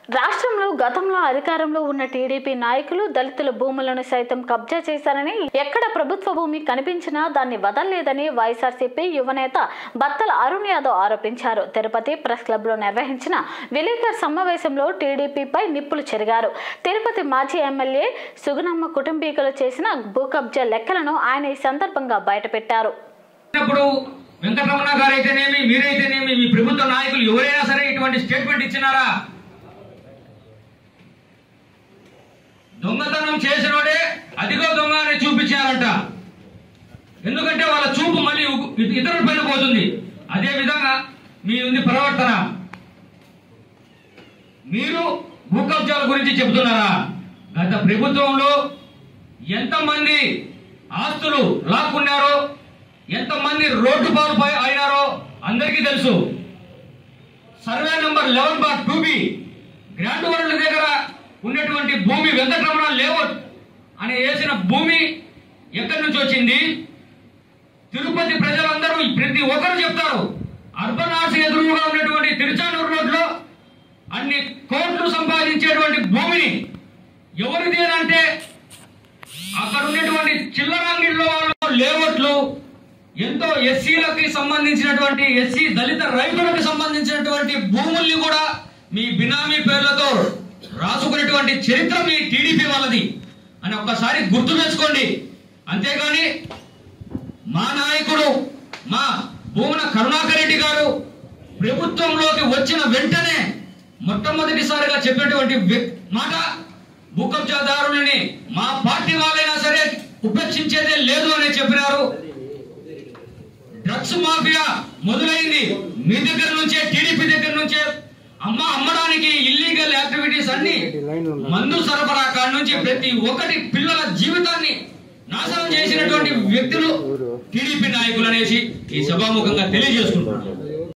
రాష్ట్రంలో గతంలో అధికారంలో ఉన్న టీడీపీ నాయకులు దళితుల భూములను సైతం కబ్జా చేశారని ఎక్కడ ప్రభుత్వ భూమి కనిపించినా దాన్ని వదలలేదని వైఎస్ఆర్సీపీ యువనేత బత్తల అరుణ్ యాదవ్ ఆరోపించారు తిరుపతి ప్రెస్ క్లబ్ లో నిర్వహించిన విలేకర్ సమావేశంలో టీడీపీపై నిప్పులు చెరిగారు తిరుపతి మాజీ ఎమ్మెల్యే సుగుణమ్మ కుటుంబీకులు చేసిన భూ కబ్జా లెక్కలను ఆయన ఈ సందర్భంగా బయటపెట్టారు ఇప్పుడు వెంకటరమణ గారు అయితేనేమి మీరైతేనేమి మీ ప్రభుత్వ నాయకులు ఎవరైనా సరే ఇటువంటి స్టేట్మెంట్ ఇచ్చినారా దొంగతనం చేసినోడే అదిగో దొంగ అని చూపించారంట ఎందుకంటే వాళ్ళ చూపు మళ్ళీ ఉ- ఇతరుల పైన పోతుంది అదే విధంగా మీ ఉంది ప్రవర్తన మీరు భూ కబ్జాల గురించి చెబుతున్నారా గత ప్రభుత్వంలో ఎంతమంది ఆస్తులు లాక్కున్నారో ఎంతమంది రోడ్డు పాలు పై- అయినారో అందరికీ తెలుసు survey number eleven bar two B grand world దగ్గర ఉన్నటువంటి భూమి వెంకటరమణ లేఅవుట్ అని వేసిన భూమి ఎక్కడి నుంచి వచ్చింది తిరుపతి ప్రజలందరూ ప్రతి ఒక్కరు చెప్తారు అర్బన్ ఆర్ట్స్ ఎదురుగా ఉన్నటువంటి తిరుచానూరు రోడ్లో అన్ని కోట్లు సంపాదించేటువంటి భూమిని ఎవరిది అని అంటే అక్కడ ఉన్నటువంటి చిల్లరంగిల్లో వాళ్ళు లేఅవుట్లు ఎంతో ఎస్సీలకి సంబంధించినటువంటి ఎస్సీ దళిత రైతులకు సంబంధించినటువంటి భూముల్ని కూడా మీ బినామీ పేర్లతో రాసుకునేటువంటి చరిత్ర మీ టీడీపీ వాళ్ళది అని ఒక్కసారి గుర్తు తెచ్చుకోండి అంతేగాని మా నాయకుడు మా భూమన కరుణాకర్ రెడ్డి గారు ప్రభుత్వంలోకి వచ్చిన వెంటనే మొట్టమొదటిసారిగా చెప్పినటువంటి వ్య- మాట భూ కబ్జాదారులని మా పార్టీ వాళ్ళైనా సరే ఉపేక్షించేదే లేదు అని చెప్పినారు డ్రగ్స్ మాఫియా మొదలైంది మీ దగ్గర నుంచే టీడీపీ దగ్గర నుంచే అమ్మ అమ్మడానికి ఇల్లీగల్ యాక్టివిటీస్ అన్ని మందు సరఫరా కాడ నుంచి ప్రతి ఒక్కటి పిల్లల జీవితాన్ని నాశనం చేసినటువంటి వ్యక్తులు టీడీపీ నాయకులు అనేసి ఈ సభాముఖంగా తెలియజేసుకుంటున్నాను